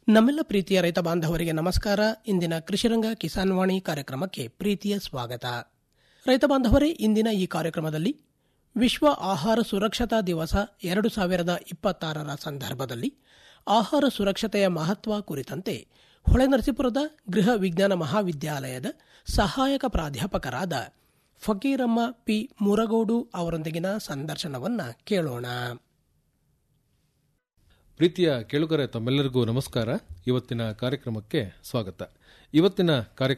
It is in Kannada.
ನಮ್ಮೆಲ್ಲ ಪ್ರೀತಿಯ ರೈತ ಬಾಂಧವರಿಗೆ ನಮಸ್ಕಾರ ಇಂದಿನ ಕೃಷಿರಂಗ ಕಿಸಾನ್ ವಾಣಿ ಕಾರ್ಯಕ್ರಮಕ್ಕೆ ಪ್ರೀತಿಯ ಸ್ವಾಗತ ರೈತ ಬಾಂಧವರೇ ಇಂದಿನ ಈ ಕಾರ್ಯಕ್ರಮದಲ್ಲಿ ವಿಶ್ವ ಆಹಾರ ಸುರಕ್ಷತಾ ದಿವಸ ಎರಡು ಸಾವಿರದ ಇಪ್ಪತ್ತಾರರ ಸಂದರ್ಭದಲ್ಲಿ ಆಹಾರ ಸುರಕ್ಷತೆಯ ಮಹತ್ವ ಕುರಿತಂತೆ ಹೊಳೆನರಸೀಪುರದ ಗೃಹ ವಿಜ್ಞಾನ ಮಹಾವಿದ್ಯಾಲಯದ ಸಹಾಯಕ ಪ್ರಾಧ್ಯಾಪಕರಾದ ಫಕೀರಮ್ಮ ಪಿ ಮುರಗೋಡು ಅವರೊಂದಿಗಿನ ಸಂದರ್ಶನವನ್ನ ಕೇಳೋಣ ಪ್ರೀತಿಯ ಕೇಳುಗರೆ ತಮ್ಮೆಲ್ಲರಿಗೂ ನಮಸ್ಕಾರ ಇವತ್ತಿನ ಕಾರ್ಯಕ್ರಮಕ್ಕೆ ಸ್ವಾಗತ ಇವತ್ತಿನ ಕಾರ್ಯಕ್ರಮ